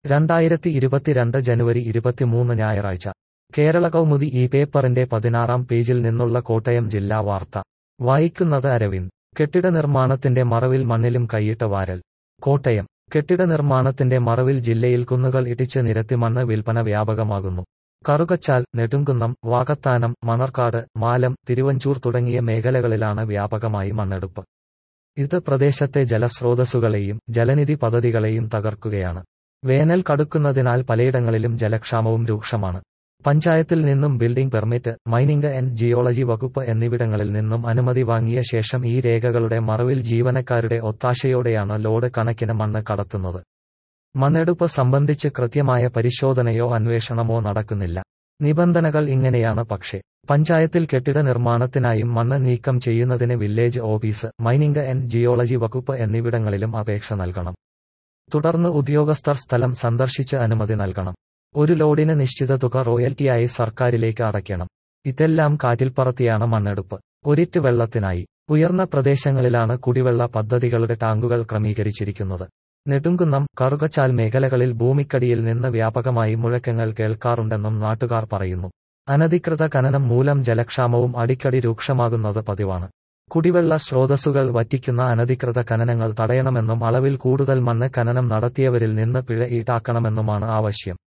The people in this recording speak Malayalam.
രണ്ടായിരത്തി ഇരുപത്തിരണ്ട് ജനുവരി ഇരുപത്തിമൂന്ന് ഞായറാഴ്ച കേരള കൗമുദി ഈ പേപ്പറിന്റെ പതിനാറാം പേജിൽ നിന്നുള്ള കോട്ടയം ജില്ലാ വാർത്ത വായിക്കുന്നത് അരവിന്ദ് കെട്ടിട നിർമ്മാണത്തിന്റെ മറവിൽ മണ്ണിലും കൈയിട്ട വാരൽ കോട്ടയം കെട്ടിട നിർമ്മാണത്തിന്റെ മറവിൽ ജില്ലയിൽ കുന്നുകൾ ഇടിച്ച് നിരത്തി മണ്ണ് വിൽപ്പന വ്യാപകമാകുന്നു കറുകച്ചാൽ നെടുങ്കുന്നം വാകത്താനം മണർക്കാട് മാലം തിരുവഞ്ചൂർ തുടങ്ങിയ മേഖലകളിലാണ് വ്യാപകമായി മണ്ണെടുപ്പ് ഇത് പ്രദേശത്തെ ജലസ്രോതസ്സുകളെയും ജലനിധി പദ്ധതികളെയും തകർക്കുകയാണ് വേനൽ കടുക്കുന്നതിനാൽ പലയിടങ്ങളിലും ജലക്ഷാമവും രൂക്ഷമാണ് പഞ്ചായത്തിൽ നിന്നും building permit mining and geology വകുപ്പ് എന്നിവിടങ്ങളിൽ നിന്നും അനുമതി വാങ്ങിയ ശേഷം ഈ രേഖകളുടെ മറവിൽ ജീവനക്കാരുടെ ഒത്താശയോടെയാണ് ലോഡ് കണക്കിന് മണ്ണ് കടത്തുന്നത് മണ്ണെടുപ്പ് സംബന്ധിച്ച് കൃത്യമായ പരിശോധനയോ അന്വേഷണമോ നടക്കുന്നില്ല നിബന്ധനകൾ ഇങ്ങനെയാണ് പക്ഷേ പഞ്ചായത്തിൽ കെട്ടിട നിർമ്മാണത്തിനായും മണ്ണ് നീക്കം ചെയ്യുന്നതിന് village office mining and geology വകുപ്പ് എന്നിവിടങ്ങളിലും അപേക്ഷ നൽകണം തുടർന്ന് ഉദ്യോഗസ്ഥർ സ്ഥലം സന്ദർശിച്ച് അനുമതി നൽകണം ഒരു ലോഡിന് നിശ്ചിത തുക റോയൽറ്റിയായി സർക്കാരിലേക്ക് അടയ്ക്കണം ഇതെല്ലാം കാറ്റിൽ പറത്തിയാണ് മണ്ണെടുപ്പ് ഒരിറ്റ് വെള്ളത്തിനായി ഉയർന്ന പ്രദേശങ്ങളിലാണ് കുടിവെള്ള പദ്ധതികളുടെ ടാങ്കുകൾ ക്രമീകരിച്ചിരിക്കുന്നത് നെടുങ്കുന്നം കറുകച്ചാൽ മേഖലകളിൽ ഭൂമിക്കടിയിൽ നിന്ന് വ്യാപകമായി മുഴക്കങ്ങൾ കേൾക്കാറുണ്ടെന്നും നാട്ടുകാർ പറയുന്നു അനധികൃത ഖനനം മൂലം ജലക്ഷാമവും അടിക്കടി രൂക്ഷമാകുന്നത് പതിവാണ് കുടിവെള്ള സ്രോതസ്സുകൾ വറ്റിക്കുന്ന അനധികൃത ഖനനങ്ങൾ തടയണമെന്നും അളവിൽ കൂടുതൽ മണ്ണ് ഖനനം നടത്തിയവരിൽ നിന്ന് പിഴ ഈടാക്കണമെന്നുമാണ് ആവശ്യം